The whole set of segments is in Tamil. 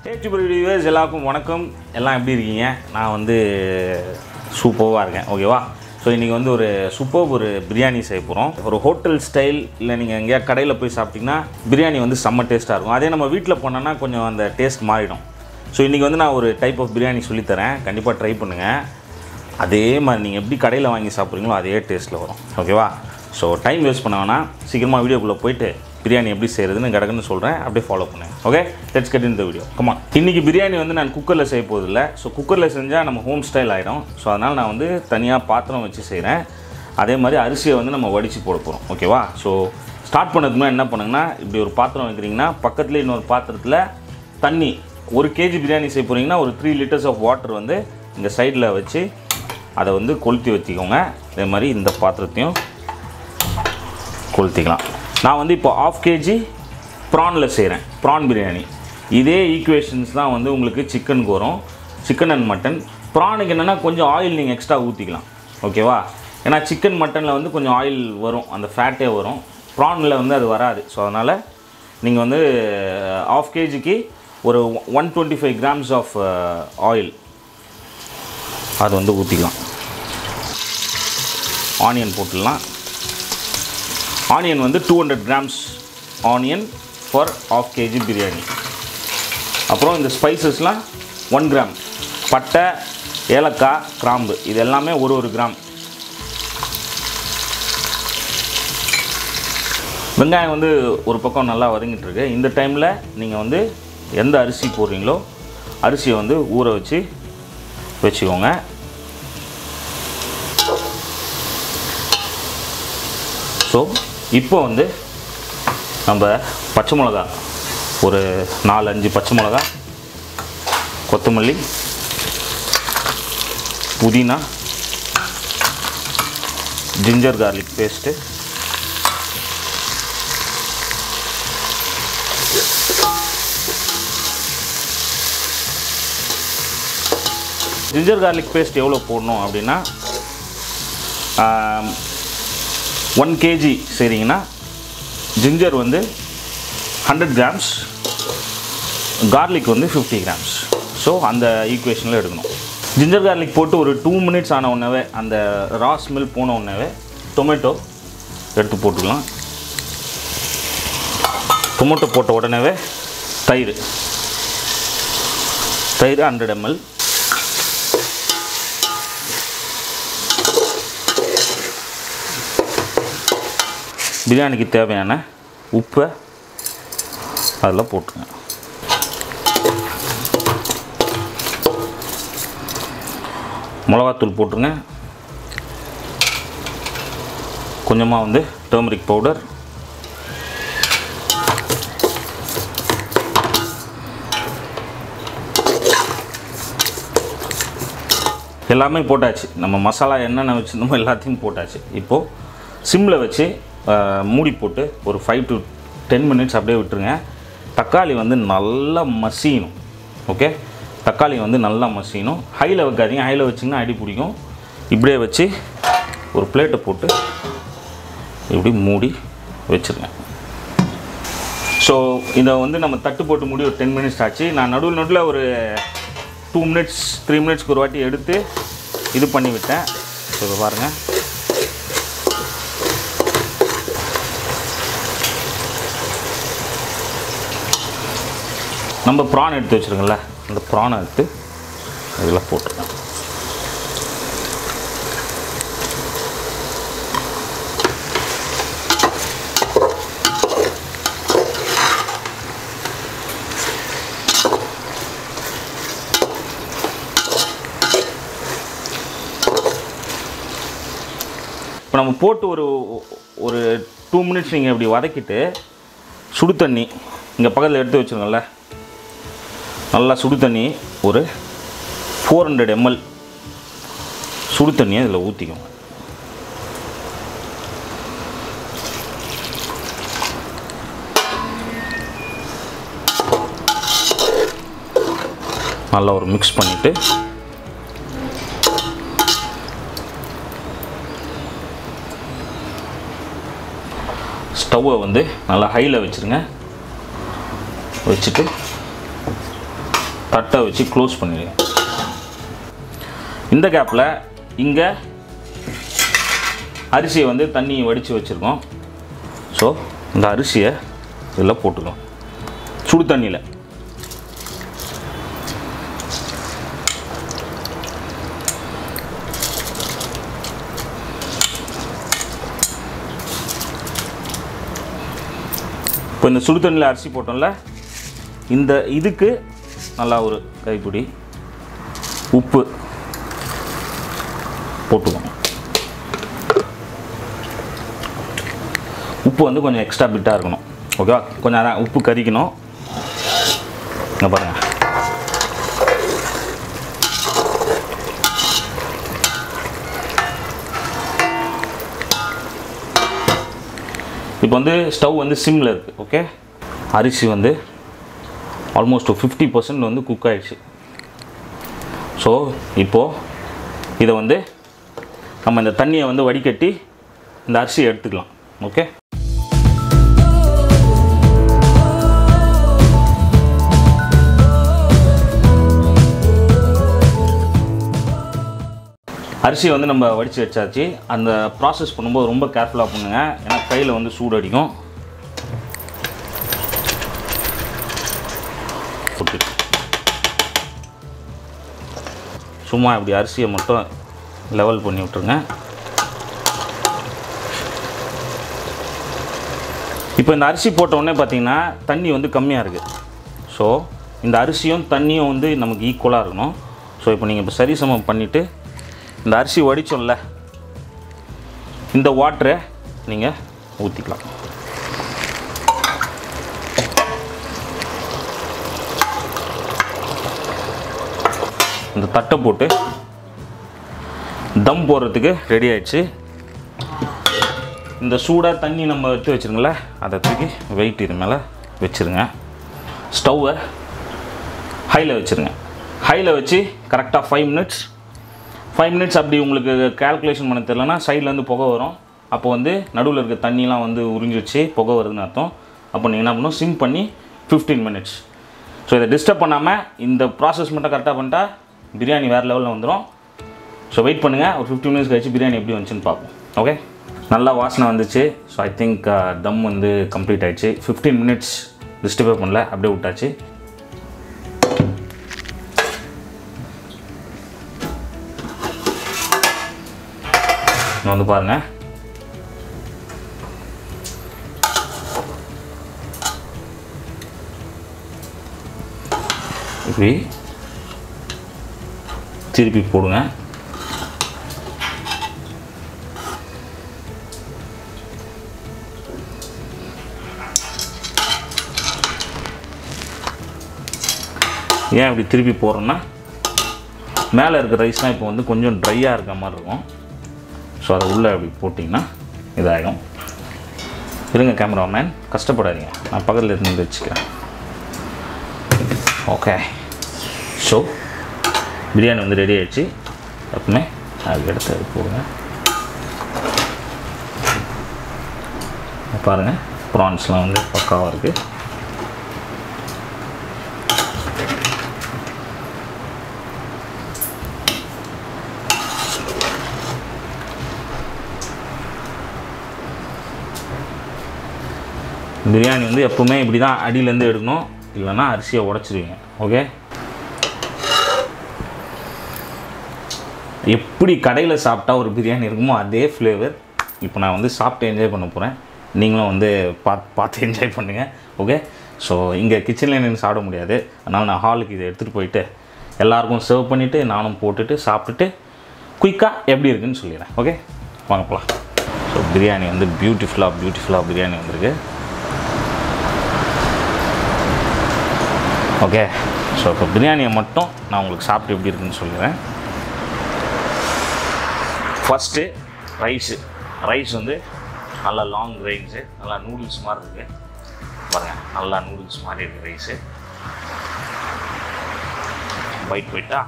ஏச்சுபுரி வியூவர்ஸ் எல்லாருக்கும் வணக்கம் எல்லாம் எப்படி இருக்கீங்க நான் வந்து சூப்பராக இருக்கேன் ஓகேவா ஸோ இன்றைக்கி வந்து ஒரு சூப்பர் ஒரு பிரியாணி செய்ய போகிறோம் ஒரு ஹோட்டல் ஸ்டைல் இல்லை நீங்கள் எங்கேயா கடையில் போய் சாப்பிட்டிங்கன்னா பிரியாணி வந்து செம்ம டேஸ்ட்டாக இருக்கும் அதே நம்ம வீட்டில் போனோன்னா கொஞ்சம் அந்த டேஸ்ட் மாறிடும் ஸோ இன்றைக்கி வந்து நான் ஒரு டைப் ஆஃப் பிரியாணி சொல்லித்தரேன் கண்டிப்பாக ட்ரை பண்ணுங்கள் அதே மாதிரி நீங்கள் எப்படி கடையில் வாங்கி சாப்பிட்றீங்களோ அதே டேஸ்ட்டில் வரும் ஓகேவா ஸோ டைம் வேஸ்ட் பண்ண வேணாம் சீக்கிரமாக வீடியோக்குள்ளே போயிட்டு பிரியாணி எப்படி செய்கிறதுன்னு கடக்குன்னு சொல்கிறேன் அப்படியே ஃபாலோ பண்ணுங்க ஓகே லெட்ஸ் கெட் இந்த வீடியோ கமா இன்றைக்கி பிரியாணி வந்து நான் குக்கரில் செய்ய போதில்லை ஸோ குக்கரில் செஞ்சால் நம்ம ஹோம் ஸ்டைல் ஆகிடும் ஸோ அதனால் நான் வந்து தனியாக பாத்திரம் வச்சு செய்கிறேன் அதே மாதிரி அரிசியை வந்து நம்ம வடித்து போட போகிறோம் ஓகேவா ஸோ ஸ்டார்ட் பண்ணதுக்கு முன்னாடி என்ன பண்ணுங்கன்னா இப்படி ஒரு பாத்திரம் வைக்கிறீங்கன்னா பக்கத்தில் இன்னொரு பாத்திரத்தில் தண்ணி ஒரு கேஜி பிரியாணி செய்ய போகிறீங்கன்னா ஒரு த்ரீ லிட்டர்ஸ் ஆஃப் வாட்டர் வந்து இந்த சைடில் வச்சு அதை வந்து கொளுத்தி வச்சுக்கோங்க அதே மாதிரி இந்த பாத்திரத்தையும் கொளுத்திக்கலாம் நான் வந்து இப்போ ஆஃப் கேஜி ப்ரானில் செய்கிறேன் ப்ரான் பிரியாணி இதே ஈக்குவேஷன்ஸ் தான் வந்து உங்களுக்கு சிக்கனுக்கு வரும் சிக்கன் அண்ட் மட்டன் ப்ரானுக்கு என்னென்னா கொஞ்சம் ஆயில் நீங்கள் எக்ஸ்ட்ரா ஊற்றிக்கலாம் ஓகேவா ஏன்னா சிக்கன் மட்டனில் வந்து கொஞ்சம் ஆயில் வரும் அந்த ஃபேட்டே வரும் ப்ரானில் வந்து அது வராது ஸோ அதனால் நீங்கள் வந்து ஆஃப் கேஜிக்கு ஒரு one twenty five grams of oil அது வந்து ஊற்றிக்கலாம் ஆனியன் போட்டுடலாம் ஆனியன் வந்து two hundred grams onion for half KG biryani அப்புறம் இந்த ஸ்பைசஸ்லாம் ஒன் கிராம் பட்டை ஏலக்காய் கிராம்பு இது எல்லாமே ஒரு ஒரு கிராம் வெங்காயம் வந்து ஒரு பக்கம் நல்லா வதங்கிட்டு இருக்கு இந்த டைமில் நீங்கள் வந்து எந்த அரிசி போடுறீங்களோ அரிசியை வந்து ஊற வச்சு வச்சுக்கோங்க ஸோ இப்போ வந்து நம்ம பச்சை மிளகா ஒரு நாலு அஞ்சு பச்சை மிளகா கொத்தமல்லி புதினா ginger garlic paste ginger garlic paste எவ்வளோ போடணும் அப்படின்னா ஒன் கேஜி செய்கிறீங்கன்னா ஜிஞ்சர் வந்து ஹண்ட்ரட் கிராம்ஸ் கார்லிக் வந்து ஃபிஃப்டி கிராம்ஸ் ஸோ அந்த ஈக்குவேஷனில் எடுக்கணும் ஜிஞ்சர் கார்லிக் போட்டு ஒரு டூ மினிட்ஸ் ஆன உடனே அந்த ரா ஸ்மெல் போன உடனே டொமேட்டோ எடுத்து போட்டுக்கலாம் டொமேட்டோ போட்ட உடனே தயிர் தயிர் ஹண்ட்ரட் எம்எல் பிரியாணிக்கு தேவையான உப்பை அதில் போட்டுருங்க மிளகாத்தூள் போட்டுருங்க கொஞ்சமாக வந்து டர்மரிக் பவுடர் எல்லாமே போட்டாச்சு நம்ம மசாலா என்னென்ன வச்சுருந்தோமோ எல்லாத்தையும் போட்டாச்சு இப்போது சிம்மில் வச்சு அஹ், மூடி போட்டு ஒரு ஃபைவ் டு டென் மினிட்ஸ் அப்படியே விட்டுருங்க தக்காளி வந்து நல்லா மசியணும் ஓகே தக்காளி வந்து நல்லா மசியணும் ஹையில் வைக்காதீங்க ஹையில் வச்சிங்கன்னா அடி பிடிக்கும் இப்படியே வச்சு ஒரு பிளேட்டை போட்டு இப்படி மூடி வச்சுருங்க ஸோ இதை வந்து நம்ம தட்டு போட்டு மூடி ஒரு டென் மினிட்ஸ் ஆச்சு நான் நடுவில் நடுவில் ஒரு டூ மினிட்ஸ் த்ரீ மினிட்ஸ்க்கு ஒரு வாட்டி எடுத்து இது பண்ணி விட்டேன் ஸோ இதை பாருங்கள் நம்ம ப்ரான் எடுத்து வச்சுருக்கோம்ல அந்த ப்ரானை எடுத்து இதில் போட்டுருக்கேன் இப்போ நம்ம போட்டு ஒரு ஒரு டூ மினிட்ஸ் நீங்கள் இப்படி வதக்கிட்டு சுடு தண்ணி இங்கே பக்கத்தில் எடுத்து வச்சுருங்கல்ல நல்லா சுடு தண்ணி ஒரு ஃபோர் ஹண்ட்ரட் எம்எல் சுடு தண்ணியை இதில் ஊற்றிக்கோங்க நல்லா ஒரு மிக்ஸ் பண்ணிவிட்டு ஸ்டவ்வை வந்து நல்லா ஹையில் வச்சுருங்க வச்சுட்டு தட்டை வச்சு க்ளோஸ் பண்ணிடுங்க இந்த கேப்பில் இங்கே அரிசியை வந்து தண்ணி வடித்து வச்சுருக்கோம் ஸோ இந்த அரிசியை இதில் போட்டுக்கலாம் சுடு தண்ணியில் இப்போ இந்த சுடு தண்ணியில் அரிசி போட்டோம்ல இந்த இதுக்கு நல்லா ஒரு கைப்பிடி உப்பு போட்டுக்கணும் உப்பு வந்து கொஞ்சம் எக்ஸ்ட்ரா பிட்டாக இருக்கணும் ஓகேவா கொஞ்சம் அதான் உப்பு கறிக்கணும் இங்கே பாருங்கள் இப்போ வந்து ஸ்டவ் வந்து சிம்மில் இருக்குது ஓகே அரிசி வந்து ஆல்மோஸ்ட் ஃபிஃப்டி பர்சன்ட் வந்து குக் ஆயிடுச்சு ஸோ இப்போது இதை வந்து நம்ம இந்த தண்ணியை வந்து வடிகட்டி இந்த அரிசியை எடுத்துக்கலாம் ஓகே அரிசியை வந்து நம்ம வடித்து வச்சாச்சு அந்த ப்ராசஸ் பண்ணும்போது ரொம்ப கேர்ஃபுல்லாக பண்ணுங்க ஏன்னா கையில் வந்து சூடு அடிக்கும் போட்டு சும்மா இப்படி அரிசியை மட்டும் லெவல் பண்ணி விட்ருங்க இப்போ இந்த அரிசி போட்ட உடனே பார்த்தீங்கன்னா தண்ணி வந்து கம்மியாக இருக்குது ஸோ இந்த அரிசியும் தண்ணியும் வந்து நமக்கு ஈக்குவலாக இருக்கணும் ஸோ இப்போ நீங்கள் இப்போ சரிசமம் பண்ணிவிட்டு இந்த அரிசி வடிச்சோம்ல இந்த வாட்டரை நீங்கள் ஊற்றிக்கலாம் இந்த தட்டை போட்டு தம் போடுறதுக்கு ரெடி ஆயிடுச்சு இந்த சூடாக தண்ணி நம்ம எடுத்து வச்சுருங்கள அதை தூக்கி வெயிட் இது மேலே வச்சுருங்க ஸ்டவ்வை ஹையில் வச்சுருங்க ஹையில் வச்சு கரெக்டாக ஃபைவ் மினிட்ஸ் ஃபைவ் மினிட்ஸ் அப்படி உங்களுக்கு கால்குலேஷன் பண்ண தெரிலனா சைட்லேருந்து புகை வரும் அப்போ வந்து நடுவில் இருக்க தண்ணிலாம் வந்து உறிஞ்சிச்சு புகை வருதுன்னு அர்த்தம் அப்போ நீங்கள் என்ன பண்ணணும் சிம் பண்ணி ஃபிஃப்டீன் மினிட்ஸ் ஸோ இதை டிஸ்டர்ப் பண்ணாமல் இந்த ப்ராசஸ் மட்டும் கரெக்டாக பண்ணிட்டா பிரியாணி வேறு லெவலில் வந்துடும் ஸோ வெயிட் பண்ணுங்கள் ஒரு ஃபிஃப்டி மினிட்ஸ் கழிச்சு பிரியாணி எப்படி வந்துச்சுன்னு பார்ப்போம் ஓகே நல்லா வாசனை வந்துச்சு ஸோ ஐ திங்க் தம் வந்து கம்ப்ளீட் ஆயிடுச்சு ஃபிஃப்டீன் மினிட்ஸ் டிஸ்டர்பே பண்ணல அப்படியே விட்டாச்சு இங்க வந்து பாருங்கள் இப்படி திருப்பி போடுங்க ஏன் இப்படி திருப்பி போடுறோன்னா மேலே இருக்கிற ரைஸ்லாம் இப்போ வந்து கொஞ்சம் ட்ரையாக இருக்க மாதிரி இருக்கும் ஸோ அதை உள்ளே அப்படி போட்டிங்கன்னா இதாகிடும் இருங்க கேமராமேன் கஷ்டப்படாதீங்க நான் பக்கத்தில் இருந்து வச்சுக்கிறேன் ஓகே ஸோ பிரியாணி வந்து ரெடி ஆயிடுச்சு எப்பவுமே அதுக்கு எடுத்து அது போடுங்க பாருங்கள் ப்ரான்ஸ்லாம் வந்து பக்காவாக இருக்குது பிரியாணி வந்து எப்பவுமே இப்படி தான் அடியிலேருந்து எடுக்கணும் இல்லைன்னா அரிசியை உடச்சிருவீங்க ஓகே எப்படி கடையில் சாப்பிட்டா ஒரு பிரியாணி இருக்குமோ அதே ஃப்ளேவர் இப்போ நான் வந்து சாப்பிட்டு என்ஜாய் பண்ண போகிறேன் நீங்களும் வந்து பார்த்து பார்த்து என்ஜாய் பண்ணுங்கள் ஓகே ஸோ இங்கே கிச்சனில் நின்று சாப்பிட முடியாது அதனால் நான் ஹாலுக்கு இதை எடுத்துகிட்டு போயிட்டு எல்லாருக்கும் சர்வ் பண்ணிவிட்டு நானும் போட்டுட்டு சாப்பிட்டுட்டு குயிக்காக எப்படி இருக்குன்னு சொல்லிடுறேன் ஓகே வாங்க போகலாம் ஸோ பிரியாணி வந்து பியூட்டிஃபுல்லாக பியூட்டிஃபுல்லாக பிரியாணி வந்திருக்கு ஓகே ஸோ இப்போ பிரியாணியை மட்டும் நான் உங்களுக்கு சாப்பிட்டு எப்படி இருக்குன்னு சொல்லிடுறேன் ஃபஸ்ட்டு ரைஸு ரைஸ் வந்து நல்லா லாங் ரைஸு நல்லா நூடுல்ஸ் மாதிரி இருக்குது பாருங்க நல்லா நூடுல்ஸ் மாதிரி இருக்குது ரைஸு ஒயிட் ஒயிட்டா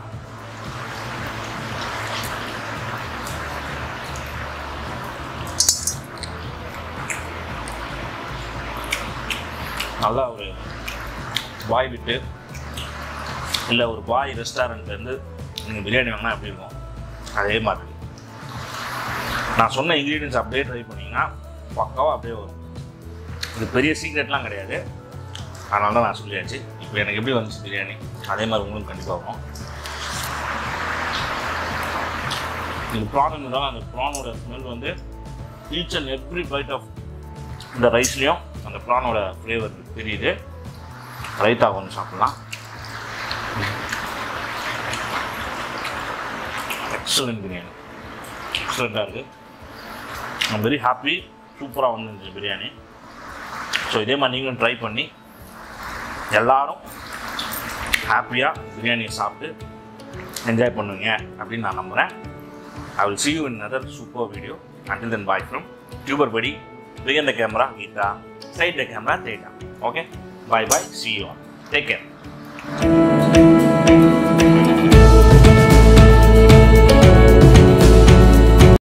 நல்லா ஒரு வாய் விட்டு இல்லை ஒரு பாய் ரெஸ்டாரண்ட்லேருந்து நீங்கள் பிரியாணி வாங்கினா எப்படி இருக்கும் அதே மாதிரி நான் சொன்ன இன்க்ரீடியன்ஸ் அப்படியே ட்ரை பண்ணிங்கன்னா பக்காவாக அப்படியே வரும் இது பெரிய சீக்ரெட்லாம் கிடையாது அதனால தான் நான் சொல்லியாச்சு இப்போ எனக்கு எப்படி வந்துச்சு பிரியாணி அதே மாதிரி உங்களுக்கு கண்டிப்பாக வரும் இந்த ப்ரான் இருந்தாலும் அந்த ப்ரானோட ஸ்மெல் வந்து each and every bite of இந்த ரைஸ்லேயும் அந்த ப்ரானோட ஃப்ளேவர் தெரியுது ரைத்தா கொஞ்சம் சாப்பிட்லாம் எக்ஸலண்ட் பிரியாணி எக்ஸலண்ட்டாக இருக்குது ஐம் வெரி ஹாப்பி சூப்பராக வந்துருந்துச்சு பிரியாணி ஸோ இதே மாதிரி நீங்களும் ட்ரை பண்ணி எல்லாரும் ஹாப்பியாக பிரியாணியை சாப்பிட்டு என்ஜாய் பண்ணுவீங்க அப்படின்னு நான் நம்புகிறேன் I will see you in another super video until then bye from tuber buddy behind the camera Geeta side the camera Theta okay bye bye see you all take care